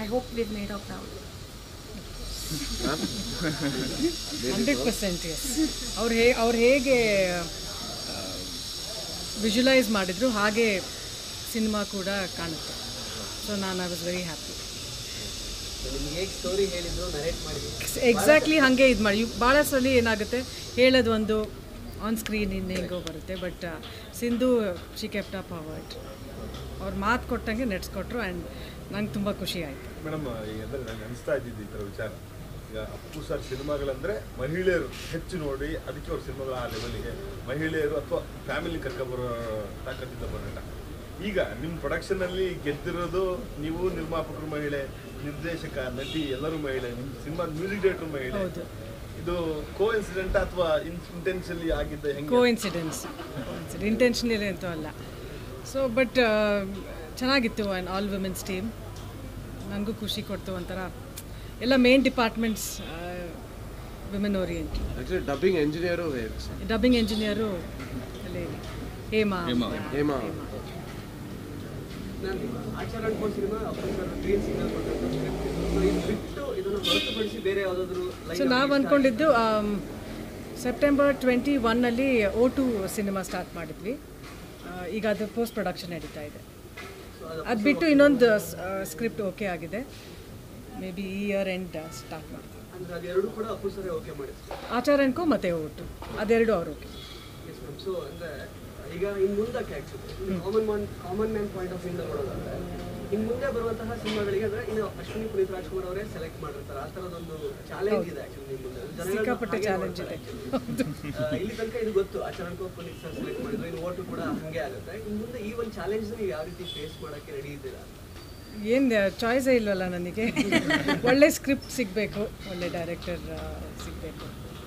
I hope we've made her proud. Hundred percent yes ಅವ್ರು ಹೇ ಅವ್ರು ಹೇಗೆ ವಿಜುವಲೈಸ್ ಮಾಡಿದ್ರು ಹಾಗೆ ಸಿನಿಮಾ ಕೂಡ ಕಾಣುತ್ತೆ ಸೊ ನಾನು ಐ ವಾಸ್ ವೆರಿ ಹ್ಯಾಪಿ ನಿಮ್ಗೆ ಹೇಗೆ ಸ್ಟೋರಿ ಹೇಳಿದ್ರು ನರೇಟ್ ಮಾಡಿದ್ರು ಎಕ್ಸಾಕ್ಟ್ಲಿ ಹಾಗೆ ಇದು ಮಾಡಿ ಭಾಳ ಸಲ ಏನಾಗುತ್ತೆ ಹೇಳೋದು ಒಂದು ಆನ್ ಸ್ಕ್ರೀನ್ ಇನ್ನು ಹೆಂಗೋ ಬರುತ್ತೆ but Sindhu she kept up her word ಅವ್ರು ಮಾತು ಕೊಟ್ಟಂಗೆ ನಡೆಸ್ಕೊಟ್ರು ಆ್ಯಂಡ್ ನಂಗೆ ತುಂಬ ಖುಷಿ ಆಯಿತು ಮೇಡಮ್ ಈಗ ಅಂದ್ರೆ ನಂಗೆ ಅನಿಸ್ತಾ ಇದ್ದಿದ್ದು ಈ ಥರ ವಿಚಾರ ಈಗ ಅಪ್ಪು ಸರ್ ಸಿನಿಮಾಗಳಂದ್ರೆ ಮಹಿಳೆಯರು ಹೆಚ್ಚು ನೋಡಿ ಅದಕ್ಕೆ ಅವ್ರ ಸಿನಿಮಾಗಳು ಆ ಲೆವೆಲ್ಗೆ ಮಹಿಳೆಯರು ಅಥವಾ ಫ್ಯಾಮಿಲಿ ಕರ್ಕೊಬರೋ ತಾಕತ್ತಿದ್ದ ಬರೋಣ ಈಗ ನಿಮ್ಮ ಪ್ರೊಡಕ್ಷನಲ್ಲಿ ಗೆದ್ದಿರೋದು ನೀವು ನಿರ್ಮಾಪಕರು ಮಹಿಳೆ ನಿರ್ದೇಶಕ ನಟಿ ಎಲ್ಲರೂ ಮಹಿಳೆ ನಿಮ್ಮ ಸಿನಿಮಾ ಮ್ಯೂಸಿಕ್ ಡೈರೆಕ್ಟರ್ ಮಹಿಳೆ ಹೌದು. ಇದು ಕೋ ಇನ್ಸಿಡೆಂಟ್ ಅಥವಾ ಇಂಟೆನ್ಷನ್ಲಿ ಆಗಿದ್ದ ಹೆಂಗೆ ಕೋ ಇನ್ಸಿಡೆನ್ಸ್ ಇಂಟೆನ್ಷನಲಿ ಅಂತೂ ಅಲ್ಲ ಸೊ ಬಟ್ ಚೆನ್ನಾಗಿತ್ತು ಆ್ಯಂಡ್ ಆಲ್ ವುಮೆನ್ಸ್ ಟೀಮ್ ನನಗೂ ಖುಷಿ ಕೊಡ್ತು ಒಂಥರ ಎಲ್ಲ main departments women oriented actually dubbing engineer dubbing engineer ಅಲ್ಲಿ ಹೇಮಾ ಹೇಮಾ ನಾನು ಆಚಾರ ಅನ್ಕೊಂಡು ಸಿನಿಮಾ ಅಪ್ಪನ ಗ್ರೀನ್ ಸಿಗ್ನಲ್ ಕೊಟ್ಟಂತ ಸೊ ಇದು ಬಿಟ್ಟು ಇದನ್ನು ಹೊರತುಪಡಿಸಿ ಬೇರೆ ಯಾವುದಾದ್ರು ಸೊ ನಾವು ಅಂದ್ಕೊಂಡಿದ್ದು ಸೆಪ್ಟೆಂಬರ್ ಟ್ವೆಂಟಿ ಒನ್ನಲ್ಲಿ ಓ ಟು ಸಿನಿಮಾ ಸ್ಟಾರ್ಟ್ ಮಾಡಿದ್ವಿ ಆ, ಈಗ ಅದು ಪೋಸ್ಟ್ ಪ್ರೊಡಕ್ಷನ್ ನಡೀತಾ ಇದೆ ಅದು ಬಿಟ್ಟು ಇನ್ನೊಂದು ಸ್ಕ್ರಿಪ್ಟ್ ಓಕೆ ಆಗಿದೆ ಮೇ ಬಿ ಈ ಇಯರ್ ಎಂಡ್ ಸ್ಟಾರ್ಟ್ ಮಾಡ್ತೀವಿ ಅಂದ್ರೆ ಅದೆರಡು ಕೂಡ ಅಪ್ಪು ಸರಿ ಓಕೆ ಮಾಡಿದ್ರು ಆಚಾರನ್ಕೋ ಮತ್ತೆ ಓಟು ಅದೆರಡು ಅವ್ರು ಓಕೆ ಎಸ್ ಮ್ಯಾಮ್ ಸೊ ಅಂದ್ರೆ ಈಗ ಇನ್ನು ಮುಂದಕ್ಕೆ actually common man common man point of ವ್ಯೂಯಿಂದ ನೋಡೋದಾದ್ರೆ ಇನ್ನು ಮುಂದೆ ಬರುವಂತಹ ಸಿನಿಮಾಗಳಿಗೆ ಅಂದ್ರೆ ಇನ್ನು ಅಶ್ವಿನಿ ಪುನೀತ್ ರಾಜ್ಕುಮಾರ್ ಅವರೇ ಸೆಲೆಕ್ಟ್ ಮಾಡಿರ್ತಾರೆ ಆ ಥರದೊಂದು ಚಾಲೆಂಜ್ ಇದೆ ಆ್ಯಕ್ಚುಲಿ ನಿಮ್ಮ ಮುಂದೆ ಜನಗಳು ಸಿಕ್ಕಾಪಟ್ಟೆ ಹಾಗೆ ಚಾಲೆಂಜ್ ನೋಡ್ತಾರೆ ಇದೆ actually. ಆ, ಇಲ್ಲಿ ತನಕ ಇದು ಗೊತ್ತು ಆಚರಣಕೋ ಪುನೀತ್ ಸರ್ ಸೆಲೆಕ್ಟ್ ಮಾಡಿದ್ರು ಇನ್ನು ಓಟು ಕೂಡ ಹಂಗೆ ಆಗುತ್ತೆ ಇನ್ನು ಮುಂದೆ ಈ ಒಂದು ಚಾಲೆಂಜ್ ನೀವು ಯಾವ ರೀತಿ ಫೇಸ್ ಮಾಡೋಕ್ಕೆ ರೆಡಿ ಇದ್ದೀರಾ ಏನು ಚಾಯ್ಸೇ ಇಲ್ವಲ್ಲ ನನಗೆ ಒಳ್ಳೆ ಸ್ಕ್ರಿಪ್ಟ್ ಸಿಗಬೇಕು ಒಳ್ಳೆ ಡೈರೆಕ್ಟರ್ ಸಿಗಬೇಕು